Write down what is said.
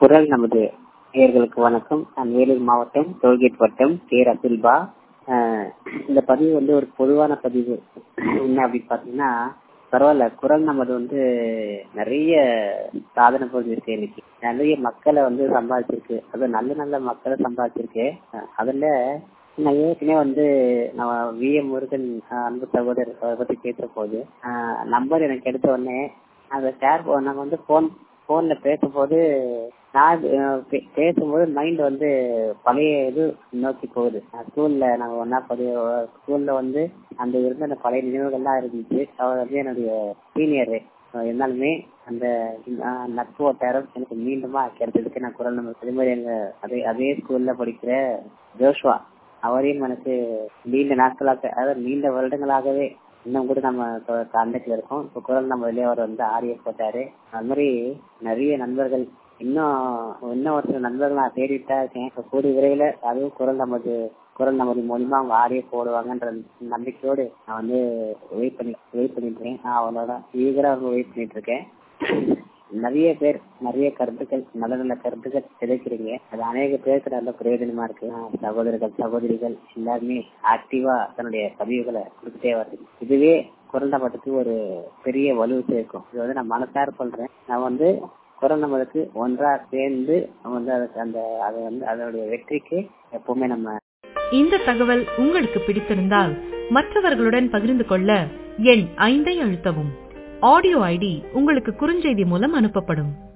குரல் நமது நேயர்களுக்கு வணக்கம் நான் வேலூர் மாவட்டம் டோல்கேட் வட்டம் பேர் அப்துல்பா ஆஹ் இந்த பதிவு வந்து ஒரு பொதுவான பதிவு என்ன அப்படின்னு பாத்தீங்கன்னா பரவாயில்ல குரல் நமது வந்து நிறைய சாதனை புரிஞ்சிருக்கு இன்னைக்கு நிறைய மக்களை வந்து சம்பாதிச்சிருக்கு அது நல்ல நல்ல மக்களை சம்பாதிச்சிருக்கு அஹ் அதுல நான் ஏற்கனவே வந்து நம்ம வி எம் முருகன் அஹ் அன்பு சகோதரர் அவரை பத்தி பேசுற போது நம்பர் எனக்கு எடுத்த உடனே அந்த ஷேர் நாங்க வந்து போன் போன்ல பேசும்போது நான் அஹ் பே- பேசும்போது மைண்ட் வந்து பழைய இது நோக்கி போகுது ஸ்கூல்ல நாங்க ஒன்னா பதிவு ஸ்கூல்ல வந்து அந்த இருந்த அந்த பழைய நினைவுகள்லாம் இருந்துச்சு அவர் வந்து என்னுடைய சீனியர் இருந்தாலுமே அந்த அஹ், நட்பு வட்டாரம் எனக்கு மீண்டுமா கிடைச்சதுக்கு நான் குரல் நம்பர் அதே மாதிரி எங்க அதே அதே ஸ்கூல்ல படிக்கிற ஜோஷ்வா அவரையும் எனக்கு நீண்ட நாட்களாக அதாவது நீண்ட வருடங்களாகவே இன்னும் கூட நம்ம கான்டாக்ட்ல இருக்கோம் இப்போ குரல் நம்ம வெளியே அவர் வந்து ஆரிய போட்டாரு அது மாதிரி நிறைய நண்பர்கள் இன்னும் இன்னும் ஒரு சில நண்பர்கள் நான் தேடிட்டா இருக்கேன் இப்போ கூடிய விரைவில் அதுவும் குரல் நமது குரல் நமது மூலியமா அவங்க ஆரிய போடுவாங்கன்ற நம்பிக்கையோடு நான் வந்து வெயிட் பண்ணி வெயிட் பண்ணிட்டு இருக்கேன் நான் அவங்களோட ஈகரா அவங்க வெயிட் பண்ணிட்டு இருக்கேன் நிறைய பேர் நிறைய கருத்துக்கள் நல்ல நல்ல கருத்துக்கள் கிடைக்கிறீங்க அது அநேக பேருக்கு நல்ல பிரயோஜனமா இருக்கு ஆஹ் சகோதரர்கள் சகோதரிகள் எல்லாருமே ஆக்டிவா தன்னுடைய பதிவுகளை கொடுத்துட்டே வருது இதுவே குரல் நமக்கு ஒரு பெரிய வலு சேர்க்கும் இது வந்து நான் மனசார சொல்றேன் நான் வந்து குரல் நம்மளுக்கு ஒன்றா சேர்ந்து நம்ம வந்து அதுக்கு அந்த அதை வந்து அதனுடைய வெற்றிக்கு எப்பவுமே நம்ம இந்த தகவல் உங்களுக்கு பிடித்திருந்தால் மற்றவர்களுடன் பகிர்ந்து கொள்ள எண் ஐந்தை அழுத்தவும் ஆடியோ ஐடி உங்களுக்கு குறுஞ்செய்தி மூலம் அனுப்பப்படும்